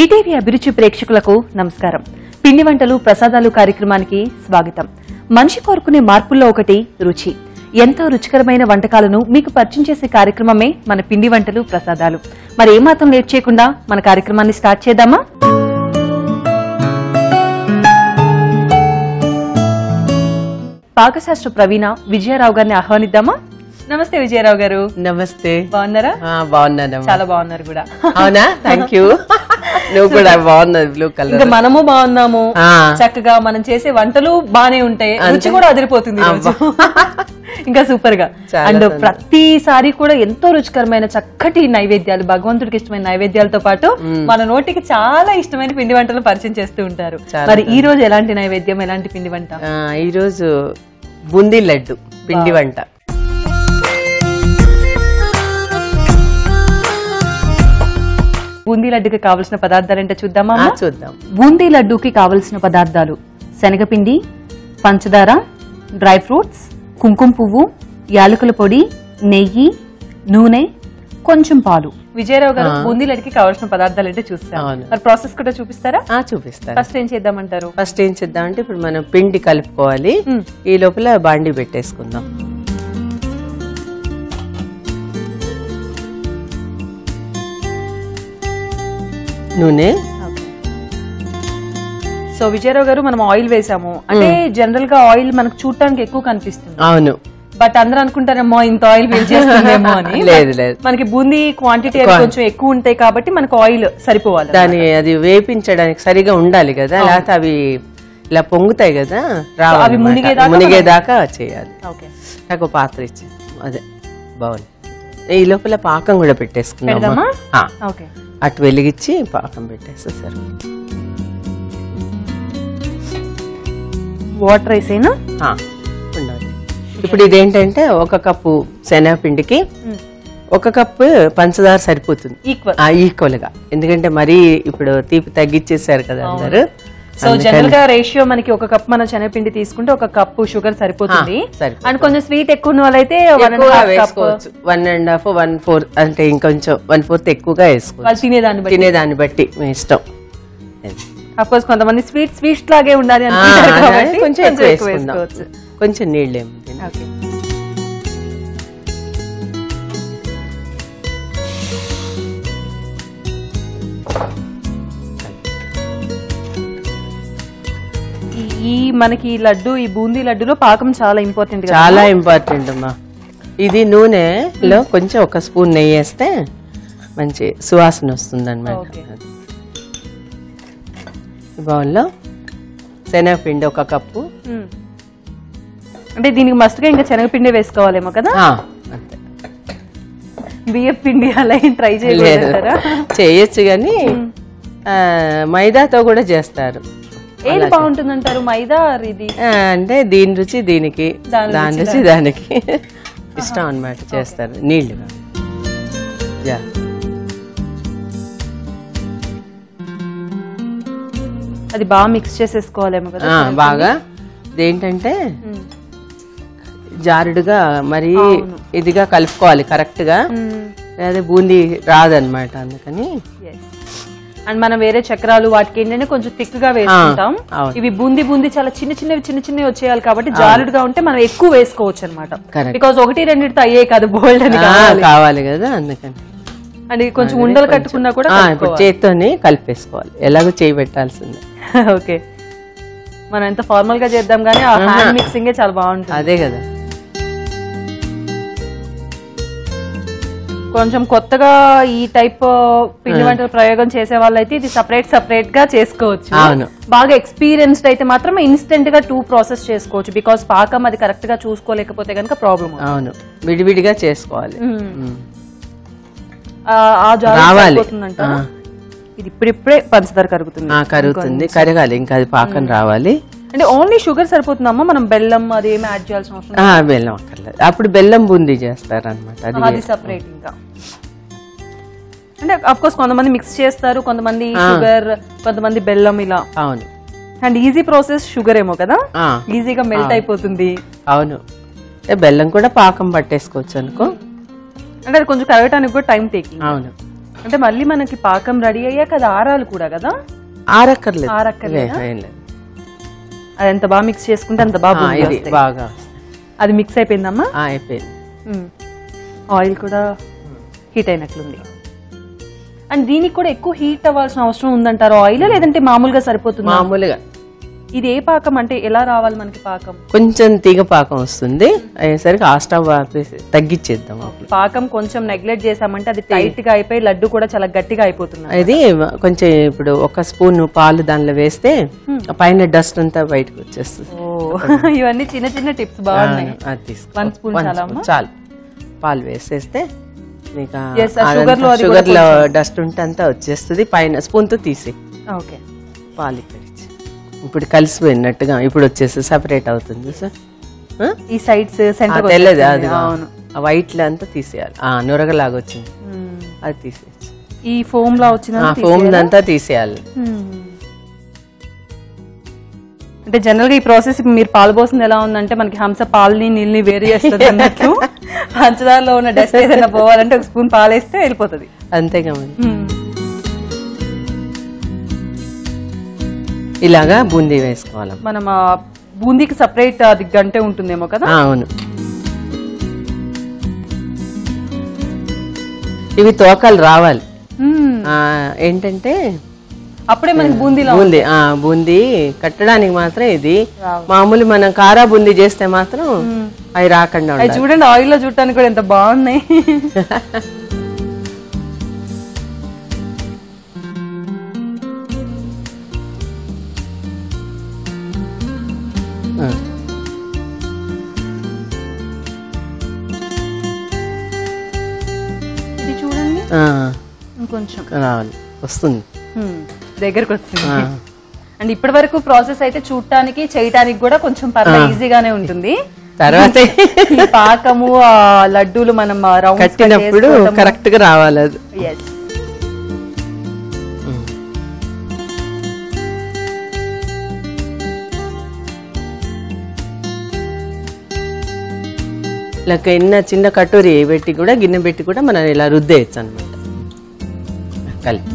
ETV అభిరుచి ప్రేక్షకులకు నమస్కారం పిండి వంటలు ప్రసాదాలు కార్యక్రమానికి స్వాగతం మనిషి కోరుకునే మార్పుల్లో ఒకటి రుచి ఎంతో రుచికరమైన వంటకాలను మీకు పరిచయం చేసే కార్యక్రమమే మన పిండి వంటలు ప్రసాదాలు మరి ఏమాత్రం లేట్ చేయకుండా మన కార్యక్రమాన్ని స్టార్ట్ చేద్దామా పాకశాస్త్ర ప్రవీణ విజయరావు గారిని ఆహ్వానిద్దామా నమస్తే విజయరావు గారు నమస్తే బాగున్నారా ఆ, బాగున్నానమ్మా చాలా బాగున్నారు కూడా అవునా థ్యాంక్ యూ నువ్వు కూడా బాగున్నది బ్లూ ఇంకా కలర్ మనము బాగున్నాము ఆ. చక్కగా మనం చేసే వంటలు బానే ఉంటాయి రుచి అంతే. కూడా అదిరిపోతుంది ఈ రోజు. ఇంకా సూపర్ గా చాలా అండ్ సంతోషం. ప్రతిసారి కూడా ఎంతో రుచికరమైన చక్కటి నైవేద్యాలు భగవంతుడికి ఇష్టమైన నైవేద్యాలతో పాటు మన నోటికి చాలా ఇష్టమైన పిండి వంటలు పరిచయం చేస్తూ ఉంటారు చాలా మరి ఈ రోజు ఎలాంటి నైవేద్యం ఎలాంటి పిండి వంట ఆ, ఈరోజు బూందీ లడ్డు పిండి వంట బూందీ లడ్డుకి కావలసిన పదార్థాలు ఏంటో చూద్దామా ఆ, అమ్మా? చూద్దాం బూందీ లడ్డూకి కావలసిన పదార్థాలు శనగపిండి పంచదార డ్రై ఫ్రూట్స్ కుంకుమ పువ్వు యాలకుల పొడి నెయ్యి నూనె కొంచెం పాలు విజయరావు గారు బూందీ లడ్డుకి కావాల్సిన పదార్థాలు అంటే చూస్తాం అవును. మరి ప్రాసెస్ కూడా చూపిస్తారా ఆ, చూపిస్తాను ఫస్ట్ ఏం చేద్దామంటారు ఫస్ట్ ఏం చేద్దామంటే ఇప్పుడు మనం పిండి కలుపుకోవాలి మ్. ఈ లోపల బాండి పెట్టేసుకుందాం నూనె సో విజయరావు గారు మనం ఆయిల్ వేసాము అంటే జనరల్ గా ఆయిల్ మనకు చూడటానికి ఎక్కువ కనిపిస్తుంది అవును బట్ అందరూ అనుకుంటారేమో ఇంత ఆయిల్ వేల్ చేస్తుందేమో అని లేదు లేదు మనకి బూందీ క్వాంటిటీ అవి కొంచెం ఎక్కువ ఉంటాయి కాబట్టి మనకు ఆయిల్ సరిపోవాలి దాన్ని అది వేపించడానికి సరిగా ఉండాలి కదా లేకపోతే అవి ఇలా పొంగుతాయి కదా రావాలి అవి మునిగేదాకా మునిగేదాకా చేయాలి ఓకే నాకు ఒక పాత్ర ఇచ్చి అదే బాగుంది ఈ లోపల పాకం కూడా పెట్టేసుకుందామా పెడదామా? ఆ, ఓకే అటు వెలిగించి పాకం పెట్టేస్తే సరే వాటర్ వేసేనా ఆ, ఉండాలి ఇప్పుడు ఇదేంటంటే ఒక కప్పు శనగపిండికి ఒక కప్పు పంచదార సరిపోతుంది ఈక్వల్ ఆ ఈక్వల్ గా ఎందుకంటే మరీ ఇప్పుడు తీపి తగ్గించేసారు కదా అందరు సో జనరల్ గా రేషియో మనకి ఒక కప్ మనం శనగపిండి తీసుకుంటే ఒక కప్పు షుగర్ సరిపోతుంది ఆ, సరిపోతుంది. అండ్ కొంచెం స్వీట్ ఎక్కువ ఉన్న వాళ్ళైతే వన్ అండ్ ఎక్కువగా హాఫ్ కప్ వేసుకోవచ్చు one and half one four అంటే ఇంకొంచెం వన్ ఫోర్త్ ఎక్కువగా వేసుకోవచ్చు వాళ్ళు తినేదాన్ని బట్టి తినేదాన్ని బట్టి మీ ఇష్టం అఫ్ కోర్స్ కొంతమంది స్వీట్ స్వీట్ లాగే ఉండాలి ఆ, అనుకుంటారు అదే కాబట్టి కొంచెం ఎక్కువ వేసుకుందాం వేసుకోవచ్చు కొంచెం నీళ్ళేమో ఓకే ఈ- ఈ మనకి ఈ లడ్డు ఈ బూందీ లడ్డులో పాకం చాలా ఇంపార్టెంట్ కదా చాలా ఇంపార్టెంట్ అమ్మా ఇది నూనెలో కొంచెం ఒక స్పూన్ నెయ్యి వేస్తే మంచి సువాసన వస్తుంది అనమాట ఓకే. ఈ బౌల్లో శనగపిండి ఒక కప్పు మ్మ్. అంటే దీనికి మస్ట్ గా ఇంకా శనగపిండి వేసుకోవాలేమో కదా ఆ, అంతే బియ్యం పిండి అలా ఏం ట్రై లేదు చేయలేదంటారా చేయొచ్చు కానీ ఆ, మైదాతో కూడా చేస్తారు ఏది బాగుంటుందంటారు మైదా or ఇది ఆ, అంటే దీని రుచి దీనికి దాని దాని రుచి దానికి ఇష్టం అన్నమాట చేస్తారు నీళ్లు యా అది బాగా మిక్స్ చేసేసుకోవాలేమో కదా ఆ, బాగా ఇదేంటంటే మ్మ్. జారుడుగా మరి ఇదిగా కలుపుకోవాలి కరెక్ట్ గా మ్మ్. అదే బూందీ రాదనమాట అందుకని Yes. అండ్ మనం వేరే చక్రాలు వాటికి ఏంటంటే కొంచెం థిక్ గా వేసుకుంటాం అవును. ఇవి బూందీ బూందీ చాలా చిన్న చిన్నవి చిన్న చిన్నవి వచ్చేయాలి కాబట్టి జారుడుగా ఉంటే మనం ఎక్కువ వేసుకోవచ్చు అనమాట Correct. బికాస్ ఒకటి రెండిటితో అయ్యే కాదు బోల్డ్ అని ఆ, కావాలి కావాలి కదా అందుకని అండ్ ఇది కొంచెం ఉండలు కట్టుకున్నా కూడా ఆ, ఇప్పుడు చేత్తోని కలిపేసుకోవాలి ఎలాగో చేయి పెట్టాల్సిందే ఓకే మనం ఎంత ఫార్మల్ గా చేద్దాం కానీ ఆ హ్యాండ్ మిక్సింగ్ చాలా బాగుంటుంది అదే కదా కొంచెం కొత్తగా ఈ టైప్ పిండి వంటల ప్రయోగం చేసే వాళ్ళైతే ఇది సపరేట్ సపరేట్ గా చేసుకోవచ్చు అవును. బాగా ఎక్స్పీరియన్స్డ్ అయితే మాత్రం ఇన్స్టెంట్ గా టూ ప్రాసెస్ చేసుకోవచ్చు బికాస్ పాకం అది కరెక్ట్ గా చూసుకోలేకపోతే కనుక ప్రాబ్లమ్ అవును విడివిడిగా చేసుకోవాలి మ్. ఆ జార్ రావాలి. సరిపోతుందంటారా? ఇది ఇప్పుడిప్పుడే పంచదార కరుగుతుంది ఆ, కరుగుతుంది కరగాలి ఇంకా అది పాకం రావాలి అంటే ఓన్లీ షుగర్ సరిపోతుందమ్మా మనం బెల్లం అది ఏమి యాడ్ చేయాల్సిన అవసరం ఆ, బెల్లం అక్కర్లేదు అప్పుడు బెల్లం బూందీ చేస్తారు అనమాట అది లేదు. అది సపరేట్ ఇంకా అంటే అఫ్ కోర్స్ కొంతమంది మిక్స్ చేస్తారు కొంతమంది షుగర్ కొంతమంది బెల్లం ఇలా అవును అండ్ ఈజీ ప్రాసెస్ షుగర్ ఏమో కదా ఆ, ఈజీగా మెల్ట్ అయిపోతుంది అవును ఏ, బెల్లం కూడా పాకం పట్టేసుకోవచ్చు అనుకో అంటే అది కొంచెం కరగటానికి కూడా టైం టేకింగ్ అవును అంటే మళ్ళీ మనకి పాకం రెడీ అయ్యాక అది ఆరాలు కూడా కదా ఆరక్కర్లేదు ఆరక్కర్లేదా? ఏ- ఏం లేదు. అది ఎంత బాగా మిక్స్ చేసుకుంటే అంత బాగా ఆ, బూందీ ఇది వస్తాయి. బాగా అది మిక్స్ అయిపోయిందమ్మా ఆ, అయిపోయింది ఆయిల్ కూడా హీట్ అయినట్లుంది అండ్ దీనికి కూడా ఎక్కువ హీట్ అవ్వాల్సిన అవసరం ఉందంటారు ఆయిల్ లేదంటే మామూలుగా సరిపోతుంది మామూలుగా ఇది ఏ పాకం అంటే ఎలా రావాలి మనకి పాకం కొంచెం తీగ పాకం వస్తుంది అయ్యేసరికి ఆ స్టవ్ ఆపేసి తగ్గించేద్దాం అప్పుడు పాకం కొంచెం నెగ్లెక్ట్ చేసామంటే అది టైట్ గా అయిపోయి లడ్డు కూడా చాలా గట్టిగా అయిపోతుంది అది కొంచెం ఇప్పుడు ఒక స్పూన్ పాలు దానిలో వేస్తే ఆ పైన డస్ట్ అంతా బయటకు వచ్చేస్తుంది ఓ ఇవన్నీ చిన్న చిన్న టిప్స్ బాగున్నాయి ఆ, అది తీసుకో. One spoon One చాలా spoon చాలు పాలు వేసేస్తే మీకు ఆ- Yes, ఆ అదంతా sugar లో అది కూడా sugar లో డస్ట్ ఉంటే అంతా వచ్చేస్తుంది పైన స్పూన్ తో తీసి ఓకే పాలు ఇక్కడ ఇచ్చి. ఇప్పుడు కలిసిపోయినట్టుగా ఇప్పుడు వచ్చేసి సపరేట్ అవుతుంది సార్ ఆ? ఈ సైడ్స్ ఆ, సెంటర్ తెల్లది అది అవును ఆ వైట్ లో అంతా తీసేయాలి ఆ నురగలాగా వచ్చింది మ్మ్. అది తీసేయచ్చు ఈ ఫోమ్ లా వచ్చిన ఆ ఫోమ్ అంతా తీసేయాలి అంటే జనరల్ గా ఈ ప్రాసెస్ మీరు పాలు పోసింది ఎలా ఉందంటే మనకి హంస పాలని నీళ్ళని వేరు చేస్తుంది అన్నట్లు పంచదారలో ఉన్న డస్ట్ ఏదైనా పోవాలంటే ఒక స్పూన్ పాలు వేస్తే వెళ్ళిపోతుంది అంతేగా మరి ఇలాగా బూందీ వేసుకోవాలి మనం ఆ బూందీకి సపరేట్ అది గంటే ఉంటుందేమో కదా ఆ, అవును ఇవి తోకలు రావాలి మ్మ్. ఆ, ఏంటంటే అప్పుడే మనకి బూందీలో బూందీ ఆ బూందీ కట్టడానికి మాత్రం ఇది రావు. మామూలు మనం కారా బూందీ చేస్తే మాత్రం అవి రాకుండా అవి ఉండాలి చూడండి ఆయిల్ లో చూడటానికి కూడా ఎంత బాగున్నాయి ఆ. ఇది చూడండి ఆ, ఇంకొంచెం రావాలి వస్తుంది మ్మ్. దగ్గరకు వచ్చింది ఆ. అండ్ ఇప్పటి వరకు ప్రాసెస్ అయితే చూడటానికి చేయటానికి కూడా కొంచెం పర్లేదు ఈజీగానే ఉంటుంది తర్వాత ఈ పాకము ఆ లడ్డూలు మనం రౌండ్ కట్టినప్పుడు కరెక్ట్ గా రావాలి అది ఎస్ ఇలా చిన్న చిన్న కటోరి పెట్టి కూడా గిన్నె పెట్టి కూడా మనం ఇలా రుద్దేయచ్చు అనమాట కలిపి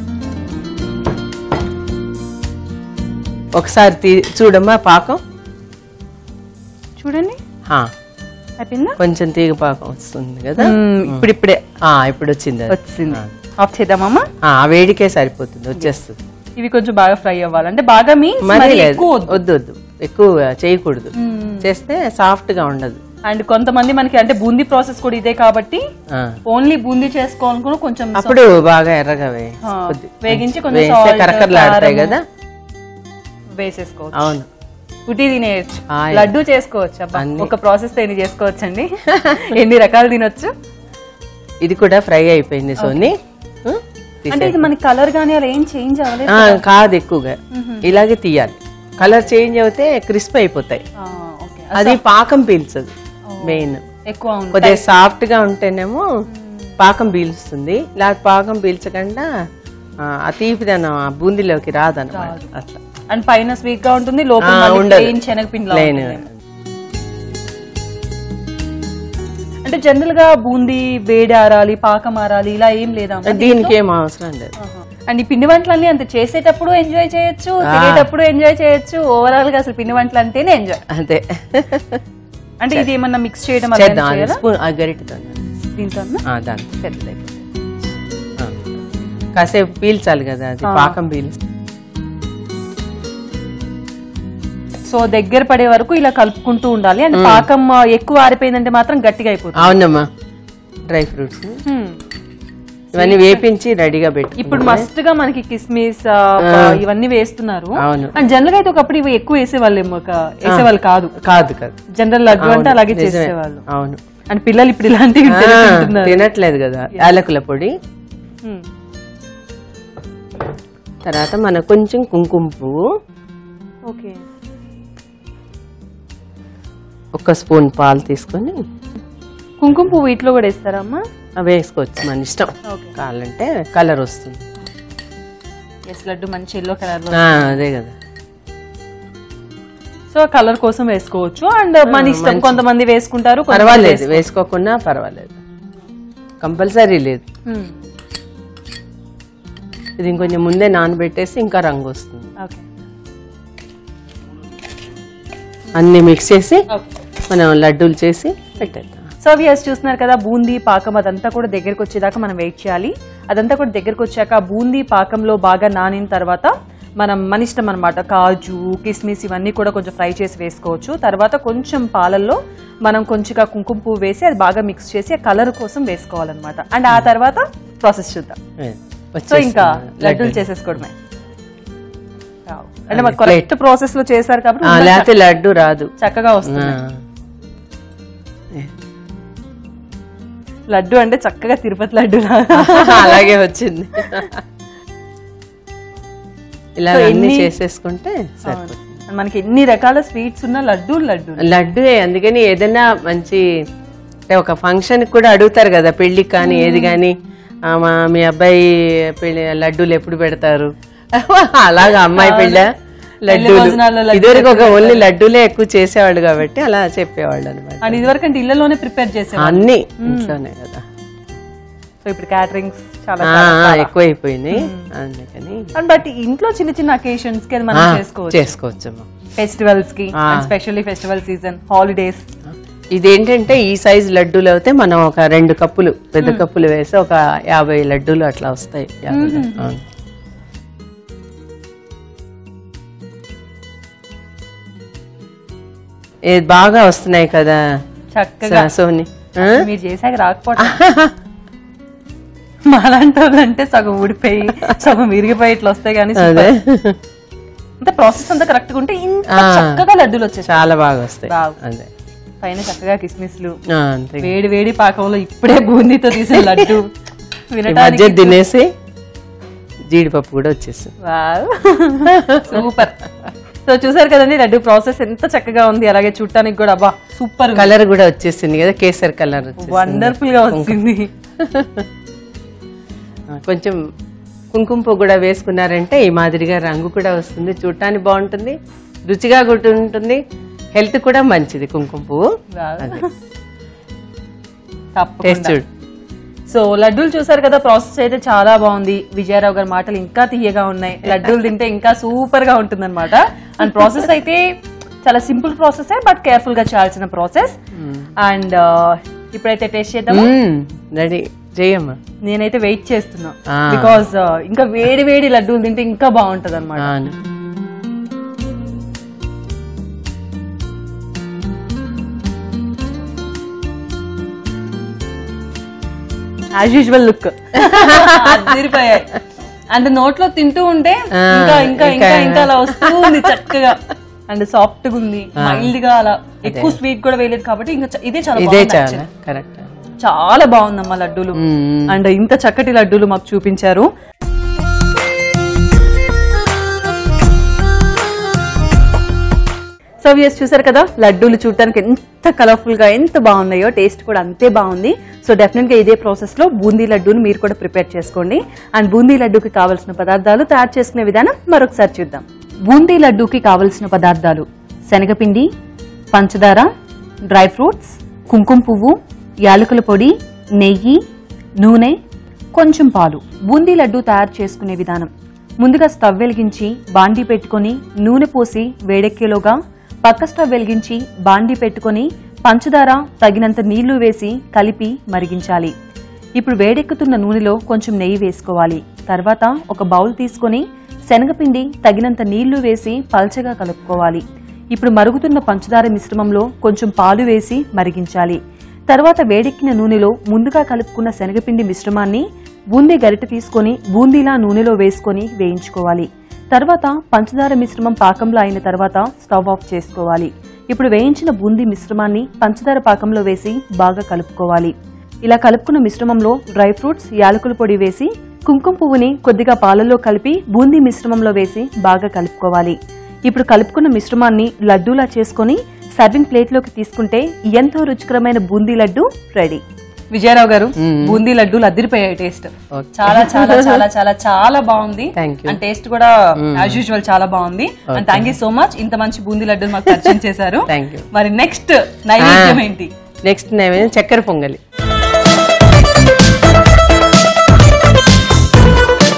ఒకసారి తీ చూడమ్మా పాకం చూడండి ఆ, అయిపోయిందా కొంచెం తీగ పాకం వస్తుంది కదా మ్మ్, ఇప్పుడిప్పుడే ఆ, ఇప్పుడు వచ్చింది అది. వచ్చింది ఆఫ్ చేద్దామమ్మా ఆ, ఆ వేడికే సరిపోతుంది వచ్చేస్తుంది ఇవి కొంచెం బాగా ఫ్రై అవ్వాలి అంటే బాగా మీన్స్ మరి మరి లేదు ఎక్కువ వద్దు. వద్దు వద్దు ఎక్కువ చేయకూడదు చేస్తే సాఫ్ట్ గా ఉండదు అండ్ కొంతమంది మనకి అంటే బూందీ ప్రాసెస్ కూడా ఇదే కాబట్టి ఆ. ఓన్లీ బూందీ చేసుకోవాలనుకుని కొంచెం అప్పుడు బాగా ఎర్రగా వేయి ఆ, కొద్ది. వేగించి కొంచెం వేస్తే salt, కరకరలాడతాయి కారము. కదా వేసేసుకోవచ్చు అవును ఉట్టి తినేయచ్చు ఆయ్. లడ్డు చేసుకోవచ్చు అబ్బా అన్ని. ఒక ప్రాసెస్ తో ఎన్ని చేసుకోవచ్చు అండి ఎన్ని రకాలు తినొచ్చు ఇది కూడా ఫ్రై అయిపోయింది సోని ఆ, తీసే- అంటే ఇది మనకి కలర్ గానీ అలా ఏం చేంజ్ అవ్వలేదు ఆ, కాదు ఎక్కువగా ఇలాగే తీయాలి కలర్ చేంజ్ అవుతే క్రిస్ప్ అయిపోతాయి ఆ, ఓకే అది పాకం పీల్చదు మెయిన్ ఎక్కువ ఉంది కొద్దిగా సాఫ్ట్ గా ఉంటేనేమో పాకం పీల్స్తుంది లేకపోతే పాకం పీల్చకుండా ఆ, ఆ తీపిదనం ఆ బూందీలోకి రాదన్నమాట అట్లా అండ్ పైన స్వీట్ గా ఉంటుంది లోపల ఆ, మళ్ళీ ఉండదు. plain శనగపిండిలా ప్లెయిన్ ఉంటుంది. అంటే జనరల్ గా బూందీ వేడి ఆరాలి పాకం ఆరాలి ఇలా ఏం లేదా దీనికి ఏం అవసరం లేదు అండ్ ఈ పిండి వంటలన్నీ అంత చేసేటప్పుడు ఎంజాయ్ చేయొచ్చు తినేటప్పుడు ఎంజాయ్ చేయొచ్చు ఓవరాల్ గా అసలు పిండి వంటలు అంటేనే ఎంజాయ్ అంతే అంటే ఇది ఏమన్నా మిక్స్ చేయడం అలా చేద్దాం చేయాలా స్పూన్ ఆ గరిటతో దీంతో దాని పెద్దదైపోతుంది ఆ. కాసేపు పీల్చాలి కదా అది పాకం పీల్చి సో దగ్గర పడే వరకు ఇలా కలుపుకుంటూ ఉండాలి అండ్ పాకం ఆ, ఎక్కువ ఆరిపోయిందంటే మాత్రం గట్టిగా అయిపోతుంది అవునమ్మా డ్రై ఫ్రూట్స్ Hmm. ఇవన్నీ వేపించి రెడీగా పెట్టు ఇప్పుడు మస్ట్ గా మనకి కిస్మిస్ ఆ, ఇవన్నీ వేస్తున్నారు అవును అండ్ జనరల్ గా అయితే ఒకప్పుడు ఇవి ఎక్కువ వేసేవాళ్ళు ఏమో ఒక వేసేవాళ్ళు కాదు కాదు కాదు జనరల్ లడ్డు అంటే అలాగే నిజమే. చేసేవాళ్ళు అవును అండ్ పిల్లలు ఇప్పుడు ఇలాంటివి ఆ, తింటున్నారు తినట్లేదు కదా యాలకుల పొడి Hmm. తర్వాత మన కొంచెం కుంకుమ పువ్వు ఓకే ఒక స్పూన్ పాలు తీసుకొని కుంకుమ పువ్వు వీటిలో కూడా వేస్తారా అమ్మా అవి వేసుకోవచ్చు మన ఇష్టం ఓకే కావాలంటే కలర్ వస్తుంది ఎస్ లడ్డు మంచి ఎల్లో కలర్ ఆ, అదే కదా సో కలర్ కోసం వేసుకోవచ్చు అండ్ మన ఇష్టం కొంతమంది వేసుకుంటారు కొంతమంది పర్వాలేదు వేసుకోకుండా పర్వాలేదు కంపల్సరీ లేదు Hmm. ఇది ఇంకొంచెం ముందే నానబెట్టేసి ఇంకా రంగు వస్తుంది ఓకే అన్ని మిక్స్ చేసి ఓకే మనం లడ్డూలు చేసి పెట్టేద్దాం సో వ్యూస్ చూస్తున్నారు కదా బూందీ పాకం అదంతా కూడా దగ్గరికి వచ్చేదాకా మనం వెయిట్ చేయాలి అదంతా కూడా దగ్గరికి వచ్చాక ఆ బూందీ పాకంలో బాగా నానిన తర్వాత మనం మన ఇష్టం అనమాట కాజు కిస్మిస్ ఇవన్నీ కూడా కొంచెం ఫ్రై చేసి వేసుకోవచ్చు తర్వాత కొంచెం పాలల్లో మనం కొంచెంగా కుంకుమ పువ్వు వేసి అది బాగా మిక్స్ చేసి ఆ కలర్ కోసం వేసుకోవాలన్నమాట అండ్ ఆ తర్వాత ప్రాసెస్ చూద్దాం ఏ, సో ఇంకా వచ్చేస్తుంది. లడ్డూలు చేసేసుకోవడమే వావ్. అంటే మాకు కరెక్ట్ ప్రాసెస్ లో చేశారు కాబట్టి ఆ, ఉండలు లేకపోతే లడ్డు రాదు చక్కగా వస్తుంది ఆ. ఏ. లడ్డు అంటే చక్కగా తిరుపతి లడ్డు అలాగే వచ్చింది ఇలా సో అన్ని ఎన్ని- చేసేసుకుంటే సరిపోతుంది మనకి ఎన్ని రకాల స్వీట్స్ ఉన్న లడ్డు లడ్డు లడ్డుయే అందుకని ఏదైనా మంచి అంటే ఒక ఫంక్షన్ కూడా అడుగుతారు కదా పెళ్లికి కానీ ఏది కానీ ఆ, మా మీ అబ్బాయి పెళ్లి లడ్డూలు ఎప్పుడు పెడతారు అలాగా అమ్మాయి పెళ్ళ భోజనాల్లో లడ్డూలు లడ్డు ఇదివరకు ఒక ఓన్లీ లడ్డూలే ఎక్కువ చేసేవాళ్ళు కాబట్టి అలా చెప్పేవాళ్ళు అనమాట అండ్ ఇదివరకు అంటే ఇళ్లలోనే ప్రిపేర్ చేసేవాళ్ళు అన్ని ఇంట్లోనే కదా సో ఇప్పుడు క్యాటరింగ్స్ చాలా ఆ, ఆ, ఎక్కువైపోయినాయి అందుకని అండ్ బట్ ఇంట్లో చిన్న చిన్న అకేషన్స్ కి అది మనం ఆ, చేసుకోవచ్చు చేసుకోవచ్చమ్మా ఫెస్టివల్స్ కి ఆ. స్పెషల్లీ ఫెస్టివల్ సీజన్ హాలిడేస్ ఇదేంటంటే ఈ సైజ్ లడ్డూలు అయితే మనం ఒక రెండు కప్పులు పెద్ద కప్పులు వేసి ఒక యాభై లడ్డూలు అట్లా వస్తాయి యాభై ఆ. ఇది బాగా వస్తున్నాయి కదా చక్కగా స- సోని ఆ? మీరు చేసాక రాకపోవడం మాలాంటి వాళ్ళు అంటే సగం ఊడిపోయి సగం విరిగిపోయి ఇట్లా వస్తాయి కానీ అదే అంటే ప్రాసెస్ అంతా కరెక్ట్ గా ఉంటే ఇంత ఆ. చక్కగా లడ్డూలు వచ్చేస్తాయి చాలా బాగా వస్తాయి వావ్. అదే పైన చక్కగా కిస్మిస్లు ఆ, అంతే వేడి వేడి పాకంలో ఇప్పుడే బూందీతో తీసిన లడ్డు ఈ వినటానికి మధ్య తినేసి జీడిపప్పు కూడా వచ్చేసింది సూపర్ సో చూసారు కదండి లడ్డు ప్రాసెస్ ఎంత చక్కగా ఉంది అలాగే చూడటానికి కూడా అబ్బా సూపర్ కలర్ కూడా వచ్చేసింది కదా కేసర్ కలర్ వచ్చేసింది వండర్ఫుల్ గా వచ్చింది ఆ, కొంచెం కుంకుమ పువ్వు కూడా వేసుకున్నారంటే ఈ మాదిరిగా రంగు కూడా వస్తుంది చూడటానికి బాగుంటుంది రుచిగా కూడా ఉంటుంది హెల్త్ కూడా మంచిది కుంకుమ పువ్వు వావ్. అదే టేస్ట్ తప్పకుండా చూడు సో లడ్డూలు చూసారు కదా ప్రాసెస్ అయితే చాలా బాగుంది విజయరావు గారి మాటలు ఇంకా తీయగా ఉన్నాయి లడ్డూలు తింటే ఇంకా సూపర్ గా ఉంటుంది అనమాట అండ్ ప్రాసెస్ అయితే చాలా సింపుల్ ప్రాసెస్ బట్ కేర్ఫుల్ గా చేయాల్సిన ప్రాసెస్ అండ్ ఇప్పుడైతే టేస్ట్ చేద్దాము రెడీ చేయమ్మా నేనైతే వెయిట్ చేస్తున్నా ఆ. బికాస్ ఇంకా వేడి వేడి లడ్డూలు తింటే ఇంకా బాగుంటది అనమాట అవును. యాజ్ యూజువల్ లుక్ అదిరిపోయాయి అండ్ నోట్లో తింటూ ఉంటే ఆ, ఇంకా ఇంకా ఇంకా ఇంకా- ఇంకా అలా వస్తూ ఉంది చక్కగా అండ్ సాఫ్ట్ గా ఉంది మైల్డ్ గా అలా ఎక్కువ స్వీట్ కూడా వేయలేదు కాబట్టి ఇంకా చ- ఇదే చాలా ఇదే బాగుంది చాలా actually. కరెక్ట్ చాలా బాగుందమ్మా లడ్డూలు అండ్ ఇంత చక్కటి లడ్డూలు మాకు చూపించారు సో వ్యూస్ చూసారు కదా లడ్డూలు చూడటానికి ఎంత కలర్ఫుల్ గా ఎంత బాగున్నాయో టేస్ట్ కూడా అంతే బాగుంది సో డెఫినెట్ గా ఇదే ప్రాసెస్ లో బూందీ లడ్డూని మీరు కూడా ప్రిపేర్ చేసుకోండి అండ్ బూందీ లడ్డూకి కావాల్సిన పదార్థాలు తయారు చేసుకునే విధానం మరొకసారి చూద్దాం బూందీ లడ్డూకి కావలసిన పదార్థాలు శనగపిండి పంచదార డ్రై ఫ్రూట్స్ కుంకుమ పువ్వు యాలకుల పొడి నెయ్యి నూనె కొంచెం పాలు బూందీ లడ్డు తయారు చేసుకునే విధానం ముందుగా స్టవ్ వెలిగించి బాండీ పెట్టుకొని నూనె పోసి వేడెక్కేలోగా పక్క స్టవ్ వెలిగించి బాండీ పెట్టుకొని పంచదార తగినంత నీళ్లు వేసి కలిపి మరిగించాలి ఇప్పుడు వేడెక్కుతున్న నూనెలో కొంచెం నెయ్యి వేసుకోవాలి తర్వాత ఒక బౌల్ తీసుకొని శనగపిండి తగినంత నీళ్లు వేసి పల్చగా కలుపుకోవాలి ఇప్పుడు మరుగుతున్న పంచదార మిశ్రమంలో కొంచెం పాలు వేసి మరిగించాలి తర్వాత వేడెక్కిన నూనెలో ముందుగా కలుపుకున్న శనగపిండి మిశ్రమాన్ని బూందీ గరిటె తీసుకొని బూందీలా నూనెలో వేసుకొని వేయించుకోవాలి తర్వాత పంచదార మిశ్రమం పాకంలో అయిన తర్వాత స్టవ్ ఆఫ్ చేసుకోవాలి ఇప్పుడు వేయించిన బూందీ మిశ్రమాన్ని పంచదార పాకంలో వేసి బాగా కలుపుకోవాలి ఇలా కలుపుకున్న మిశ్రమంలో డ్రై ఫ్రూట్స్ యాలకుల పొడి వేసి కుంకుమ పువ్వుని కొద్దిగా పాలల్లో కలిపి బూందీ మిశ్రమంలో వేసి బాగా కలుపుకోవాలి ఇప్పుడు కలుపుకున్న మిశ్రమాన్ని లడ్డూలా చేసుకొని సర్వింగ్ ప్లేట్లోకి తీసుకుంటే ఎంతో రుచికరమైన బూందీ లడ్డు రెడీ విజయరావు గారు బూందీ లడ్డూలు అదిరిపోయాయి టేస్ట్ Okay. చాలా చాలా చాలా చాలా చాలా బాగుంది Thank you. అండ్ టేస్ట్ కూడా యాజ్ యూజువల్ చాలా బాగుంది and thank you so much ఇంత మంచి బూందీ లడ్డూలు మాకు పరిచయం చేశారు Thank you. మరి నెక్స్ట్ నైవేద్యం ఏంటి నెక్స్ట్ నైవేద్యం చక్కెర పొంగలి సో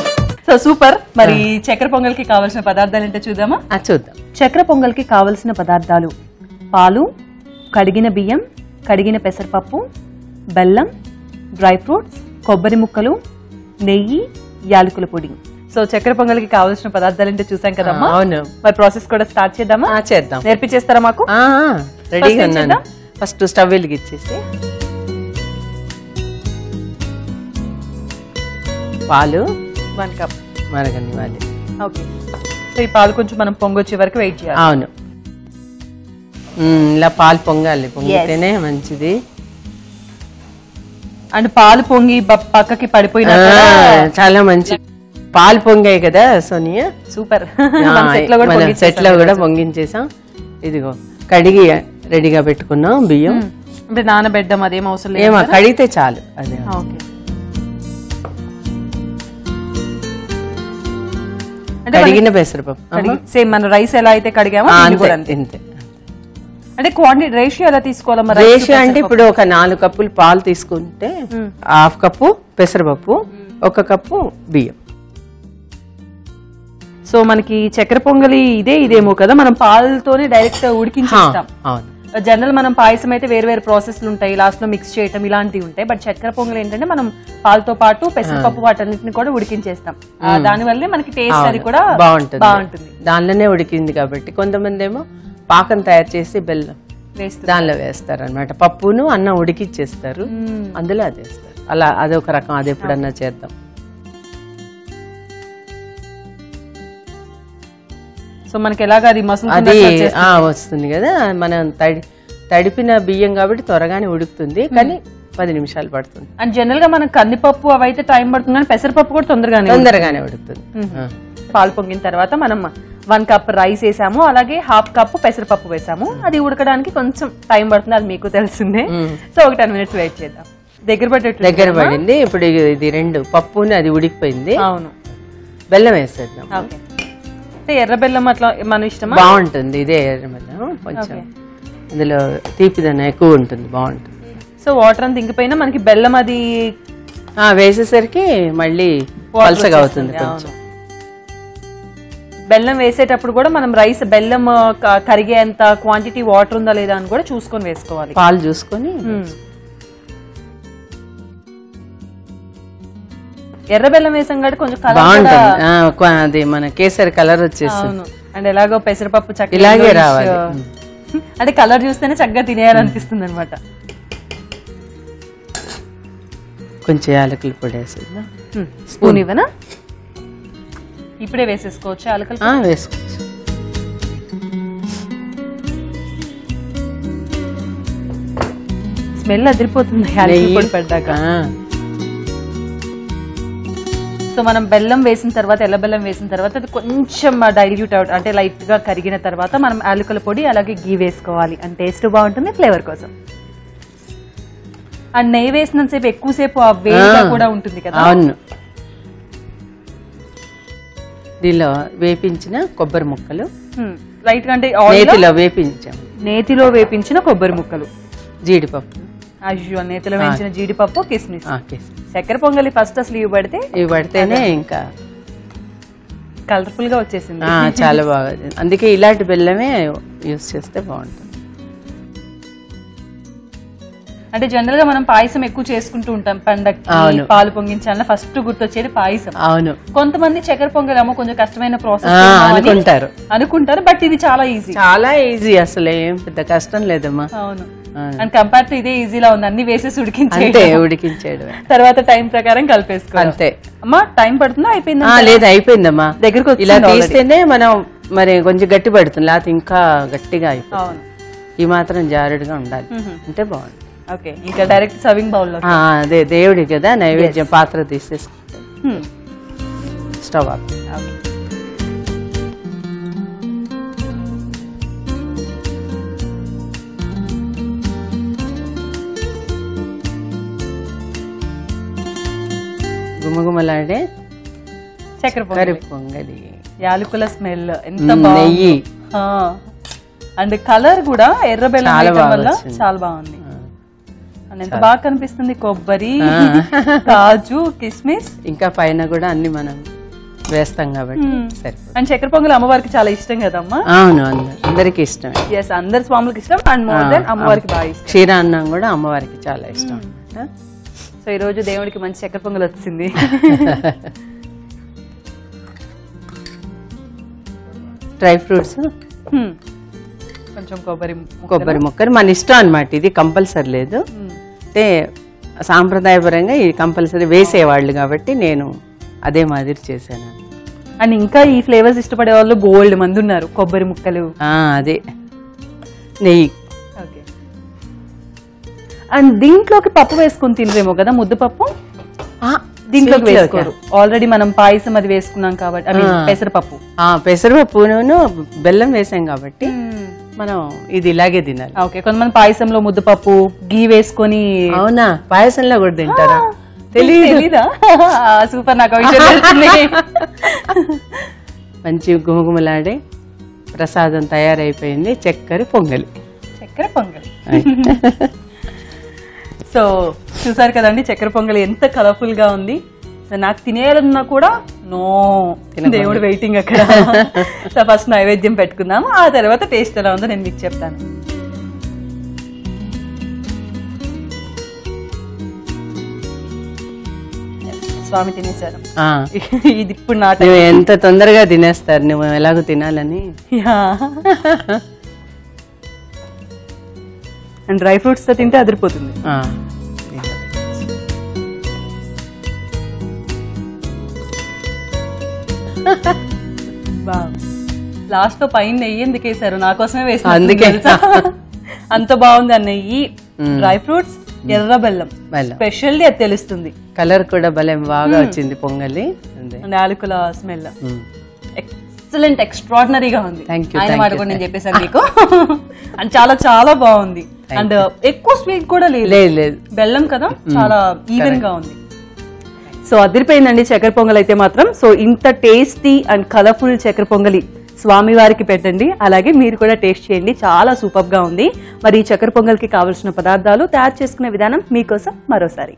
సో సూపర్ మరి చక్కెర పొంగల్కి కావాల్సిన పదార్థాలు ఏంటో చూద్దామా ఆ, చూద్దాం చక్కెర పొంగల్కి కావలసిన పదార్థాలు పాలు కడిగిన బియ్యం కడిగిన పెసరపప్పు బెల్లం డ్రై ఫ్రూట్స్ కొబ్బరి ముక్కలు నెయ్యి యాలకుల పొడి సో చక్కెర పొంగల్కి కావాల్సిన పదార్థాలు ఏంటో చూసాం కదమ్మా అవును మరి ప్రాసెస్ కూడా స్టార్ట్ చేద్దామా ఆ, చేద్దాం నేర్పించేస్తారా మాకు ఆ, ఆ, రెడీగా ఏం ఉన్నాను చేద్దాం? ఫస్ట్ స్టవ్ వెలిగిచ్చేసి పాలు వన్ కప్ మరగనివ్వాలి ఓకే సో ఈ పాలు కొంచెం మనం పొంగొచ్చే వరకు వెయిట్ చేయాలి అవును ఉమ్, ఇలా పాలు పొంగాలి పొంగితేనే మంచిది అండ్ పాలు పొంగి బ- పక్కకి పడిపోయినా ఆ, చాలా మంచి పాలు పొంగాయి కదా సోనియా సూపర్ ఆ, సెట్ లో కూడా మన పొంగిచ్చేసాం సెట్ లో కూడా పొంగించేసాం ఇదిగో కడిగి రెడీగా పెట్టుకున్నాం బియ్యం అంటే నానబెడ్డం అదేం అవసరం లేదు ఏమో కడిగితే చాలు అదే ఓకే అంటే కడిగిన పెసరపప్పు సేమ్ మన రైస్ ఎలా అయితే కడిగామో ఆ, దీన్ని అంతే కూడా అంతే. అంతే అంటే క్వాంటిటీ రేషియో ఎలా తీసుకోవాలా మరి రేషియో అంటే ఇప్పుడు ఒక నాలుగు కప్పులు పాలు తీసుకుంటే హాఫ్ కప్పు పెసరపప్పు ఒక కప్పు బియ్యం సో మనకి చక్కెర పొంగలి ఇదే ఇదేమో కదా మనం పాలతోనే డైరెక్ట్ హా, ఉడికించేస్తాం అవును జనరల్ మనం పాయసం అయితే వేరు వేరు ప్రాసెస్లు ఉంటాయి లాస్ట్ లో మిక్స్ చేయటం ఇలాంటివి ఉంటాయి బట్ చక్కెర పొంగల్ ఏంటంటే మనం పాలతో పాటు పెసరపప్పు వాటన్నిటిని కూడా ఉడికించేస్తాం ఆ, దాని వల్లే మనకి టేస్ట్ అది కూడా బాగుంటుంది బాగుంటుంది దానిలోనే ఉడికింది కాబట్టి కొంతమంది ఏమో పాకం తయారు చేసి బెల్లం వేస్తుంది దానిలో వేస్తారు అనమాట పప్పును అన్నం ఉడికిచ్చేస్తారు అందులో అది వేస్తారు అలా అదొక రకం అది ఎప్పుడన్నా చేద్దాం సో మనకి ఎలాగ అది మసలు అది ఆ, వస్తుంది కదా మనం తడి తడిపిన బియ్యం కాబట్టి త్వరగానే ఉడుకుతుంది కానీ పది నిమిషాలు పడుతుంది అండ్ జనరల్ గా మనకి కందిపప్పు అవి అయితే టైం పడుతుంది కానీ పెసరపప్పు కూడా తొందరగానే తొందరగానే ఉడుకుతుంది ఆ. పాలు పొంగిన తర్వాత మనం వన్ కప్ రైస్ వేసాము అలాగే హాఫ్ కప్ పెసరపప్పు వేసాము అది ఉడకడానికి కొంచెం టైం పడుతుంది అది మీకు తెలిసిందే సో ఒక టెన్ మినిట్స్ వెయిట్ చేద్దాం దగ్గర పట్టేట్లు దగ్గర పడింది ఇప్పుడు ఇది- ఇది రెండు పప్పుని అది ఉడికిపోయింది అవును బెల్లం వేసేద్దాం ఓకే అంటే ఎర్ర బెల్లం అట్లా మన ఇష్టమా బాగుంటుంది ఇదే బెల్లం కొంచెం ఇందులో తీపిదనం ఎక్కువ ఉంటుంది బాగుంటుంది సో వాటర్ అంత ఇంకిపోయినా మనకి బెల్లం అది ఆ, వేసేసరికి మళ్ళీ పలసగా అవుతుంది కొంచెం అవును. బెల్లం వేసేటప్పుడు కూడా మనం రైస్ బెల్లం క- కరిగేంత క్వాంటిటీ వాటర్ ఉందా లేదా అని కూడా చూసుకొని వేసుకోవాలి పాలు చూసుకొని ఎర్ర బెల్లం వేసాం కాబట్టి కొంచెం కలర్ బాగుంటుంది ఆ, కొ- అది మన కేసరి కలర్ వచ్చేస్తుంది అవును అండ్ ఎలాగో పెసరపప్పు చక్కగా ఇలాగే yellowish, రావాలి. అంటే కలర్ చూస్తేనే చక్కగా తినేయాలనిపిస్తుంది అనమాట కొంచెం యాలకుల పొడి వేసేద్దాం స్పూన్ ఇవ్వనా ఇప్పుడే వేసేసుకోవచ్చు అలకలు ఆ, వేసుకోవచ్చు స్మెల్ అదిరిపోతుంది యాలకుల నెయ్యి. పొడి పడ్డాక ఆ, సో మనం బెల్లం వేసిన తర్వాత ఎల్ల బెల్లం వేసిన తర్వాత అది కొంచెం డైల్యూట్ అవుట్ అంటే లైట్ గా కరిగిన తర్వాత మనం యాలకుల పొడి అలాగే గీ వేసుకోవాలి అండ్ టేస్ట్ బాగుంటుంది ఫ్లేవర్ కోసం అండ్ నెయ్యి వేసినంతసేపు ఎక్కువసేపు ఆ వేడిగా కూడా ఉంటుంది కదా అవును దీనిలో వేపించిన కొబ్బరి ముక్కలు లైట్ గా అంటే ఆయిల్ నేతిలో వేపించాం నేతిలో వేపించిన కొబ్బరి ముక్కలు జీడిపప్పు అయ్యో నేతిలో వేయించిన జీడిపప్పు కిస్మిస్ ఆ, కేసరి. చక్కెర పొంగలి ఫస్ట్ అసలు ఇవి పడితే ఇవి పడితేనే ఇంకా కలర్ఫుల్ గా వచ్చేసింది ఆ, చాలా బాగా అందుకే ఇలాంటి బెల్లమే యూస్ చేస్తే బాగుంటుంది అంటే జనరల్ గా మనం పాయసం ఎక్కువ చేసుకుంటూ ఉంటాం పండక్కి అవును. పాలు పొంగించాలన్న ఫస్ట్ గుర్తొచ్చేది పాయసం అవును కొంతమంది చక్కెర పొంగలేమో కొంచెం కష్టమైన ప్రాసెస్ ఆ, అనుకుంటారు అనుకుంటారు బట్ ఇది చాలా ఈజీ చాలా ఈజీ అసలు ఏం పెద్ద కష్టం లేదమ్మా అవును ఆ. అండ్ కంపేర్ టు ఇదే ఈజీలా ఉంది అన్ని వేసేసి ఉడికించే అంతే ఉడికించేయడమే తర్వాత టైం ప్రకారం కలిపేసుకోవాలి అంతే అమ్మా టైం పడుతుందా అయిపోయిందా ఆ, లేదు అయిపోయిందమ్మా దగ్గరకు వచ్చింది ఇలా already. తీస్తేనే మనం మరి కొంచెం గట్టి పడుతుంది లేకపోతే ఇంకా గట్టిగా అయిపోతుంది అవును ఈ మాత్రం జారుడుగా ఉండాలి అంటే బాగుంటుంది ఓకే ఇంకా డైరెక్ట్ సర్వింగ్ బౌల్ లో ఆ, అదే దేవుడి కదా నైవేద్యం పాత్ర తీసేసుకుంటే Hmm. స్టవ్ ఆఫ్ ఓకే గుమగుమలాడే చక్కెర కరి పొంగలి పొంగలి యాలకుల స్మెల్ ఎంత మ్, బాగుంది నెయ్యి అండ్ కలర్ కూడా ఎర్ర బెల్లం చాలా వేయటం బాగా వల్ల వచ్చింది. చాలా బాగుంది అండ్ ఎంత బాగా కనిపిస్తుంది కొబ్బరి కాజు కిస్మిస్ ఇంకా పైన కూడా అన్ని మనం వేస్తాం కాబట్టి సరే అండ్ చక్కెర పొంగల్ అమ్మవారికి చాలా ఇష్టం కదమ్మా అవును అందరు అందరికి ఇష్టమే ఎస్ అందరి స్వాములకి ఇష్టం అండ్ మోర్ దెన్ అమ్మవారికి బాగా ఇష్టం క్షీరాన్నం కూడా అమ్మవారికి చాలా ఇష్టం అన్నమాట. సో ఈ రోజు దేవుడికి మంచి చక్కెర పొంగల్ వచ్చింది డ్రై ఫ్రూట్స్ Hmm. కొంచెం కొబ్బరి ముక్కలు. కొబ్బరి ముక్కలు మన ఇష్టం అన్నమాట ఇది కంపల్సరీ లేదు Hmm. అంటే సాంప్రదాయపరంగా ఇది కంపల్సరీ వేసేవాళ్ళు కాబట్టి నేను అదే మాదిరి చేశాను అండ్ ఇంకా ఈ ఫ్లేవర్స్ ఇష్టపడే వాళ్ళు బోల్డ్ మంది ఉన్నారు కొబ్బరి ముక్కలు ఆ, అదే నెయ్యి ఓకే అండ్ దీంట్లోకి పప్పు వేసుకొని తినరేమో కదా ముద్దపప్పు ఆ, దీంట్లోకి sweet లోకా? వేసుకోరు ఆల్రెడీ మనం పాయసం అది వేసుకున్నాం కాబట్టి I mean, ఆ. పెసరపప్పు ఆ, పెసరపప్పును బెల్లం వేసాం కాబట్టి మనం ఇది ఇలాగే తినాలి ఓకే కొంతమంది పాయసంలో ముద్దపప్పు గీ వేసుకొని అవునా పాయసంలో కూడా తింటారా తెలియదు తెలీదా సూపర్ నాకు ఆ విషయం తెలిసింది. మంచి గుమగుమలాడే ప్రసాదం తయారైపోయింది చక్కెర పొంగలి చక్కెర పొంగల్ సో చూసారు కదండి చక్కెర పొంగల్ ఎంత కలర్ఫుల్ గా ఉంది సో నాకు తినేయాలన్నా కూడా నో దేవుడు వెయిటింగ్ అక్కడ సో ఫస్ట్ నైవేద్యం పెట్టుకుందాము ఆ తర్వాత టేస్ట్ ఎలా ఉందో నేను మీకు చెప్తాను Yes, స్వామి తినేశారు ఆ, ఇది ఇప్పుడు నా నువ్వు ఎంత తొందరగా తినేస్తారు నువ్వు ఎలాగో తినాలని అండ్ డ్రై ఫ్రూట్స్ తో తింటే అదిరిపోతుంది ఆ, లాస్ట్ లో పైన నెయ్యి ఎందుకు వేసారు నా కోసమే వేసారు అందుకే. అంత బాగుంది ఆ నెయ్యి డ్రై ఫ్రూట్స్ ఎర్ర బెల్లం బెల్లం. స్పెషల్లీ అది తెలుస్తుంది కలర్ కూడా భలే బాగా వచ్చింది పొంగలి అదే. అండ్ యాలకుల స్మెల్ ఉమ్. ఎక్సలెంట్ ఎక్స్ట్రాడినరీగా ఉంది Thank you, ఆయన thank మాట you, కూడా నేను చెప్పేశాను మీకు అండ్ చాలా చాలా బాగుంది అండ్ ఎక్కువ స్వీట్ కూడా లేదు లేదు లేదు బెల్లం కదా చాలా ఈవెన్ గా ఉంది సో అదిరిపోయిందండి చక్కెర పొంగల్ అయితే మాత్రం సో ఇంత టేస్టీ అండ్ కలర్ఫుల్ చక్కెర పొంగలి స్వామి వారికి పెట్టండి అలాగే మీరు కూడా టేస్ట్ చేయండి చాలా సూపర్ గా ఉంది మరి ఈ చక్కెర పొంగల్కి కావలసిన పదార్థాలు తయారు చేసుకునే విధానం మీకోసం మరోసారి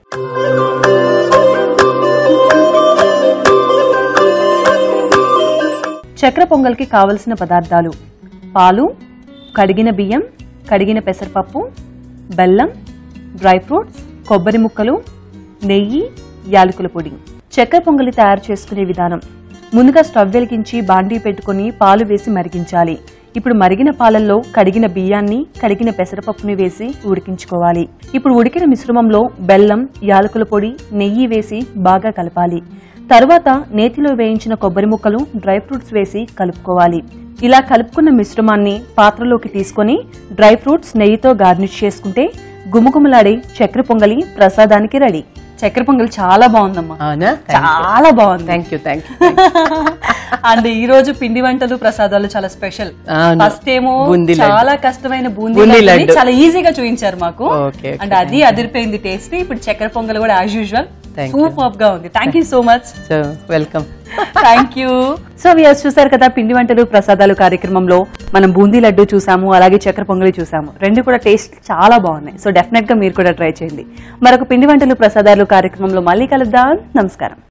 చక్కెర పొంగల్కి కావలసిన పదార్థాలు పాలు కడిగిన బియ్యం కడిగిన పెసరపప్పు బెల్లం డ్రై ఫ్రూట్స్ కొబ్బరి ముక్కలు నెయ్యి యాలకుల పొడి చక్కెర పొంగలి తయారు చేసుకునే విధానం ముందుగా స్టవ్ వెలిగించి బాండీ పెట్టుకొని పాలు వేసి మరిగించాలి ఇప్పుడు మరిగిన పాలల్లో కడిగిన బియ్యాన్ని కడిగిన పెసరపప్పుని వేసి ఉడికించుకోవాలి ఇప్పుడు ఉడికిన మిశ్రమంలో బెల్లం యాలకుల పొడి నెయ్యి వేసి బాగా కలపాలి తరువాత నేతిలో వేయించిన కొబ్బరి ముక్కలు డ్రై ఫ్రూట్స్ వేసి కలుపుకోవాలి ఇలా కలుపుకున్న మిశ్రమాన్ని పాత్రలోకి తీసుకొని డ్రై ఫ్రూట్స్ నెయ్యితో గార్నిష్ చేసుకుంటే గుమగుమలాడే చక్కెర పొంగలి ప్రసాదానికి రెడీ చక్కెర పొంగలి చాలా బాగుందమ్మా అవునా చాలా బాగుంది thank you thank you and ఈ రోజు పిండి వంటలు ప్రసాదాలు చాలా స్పెషల్ అవును. ఫస్ట్ ఏమో బూందీ లడ్డు. చాలా కష్టమైన బూందీ బూందీ లడ్డుని లడ్డు. చాలా ఈజీగా చూపించారు మాకు ఓకే, ఓకే, అండ్ అది అదిరిపోయింది టేస్ట్ ఇప్పుడు చక్కెర పొంగల్ కూడా as usual Thank you. Super గా ఉంది thank you so much so welcome thank you so views చూసారు కదా పిండి వంటలు ప్రసాదాలు కార్యక్రమంలో మనం బూందీ లడ్డు చూసాము అలాగే చక్కెర పొంగలి చూసాము రెండు కూడా టేస్ట్ చాలా బాగున్నాయి సో డెఫినెట్ గా మీరు కూడా ట్రై చేయండి మరొక పిండి వంటలు ప్రసాదాలు కార్యక్రమంలో మళ్ళీ కలుద్దాం నమస్కారం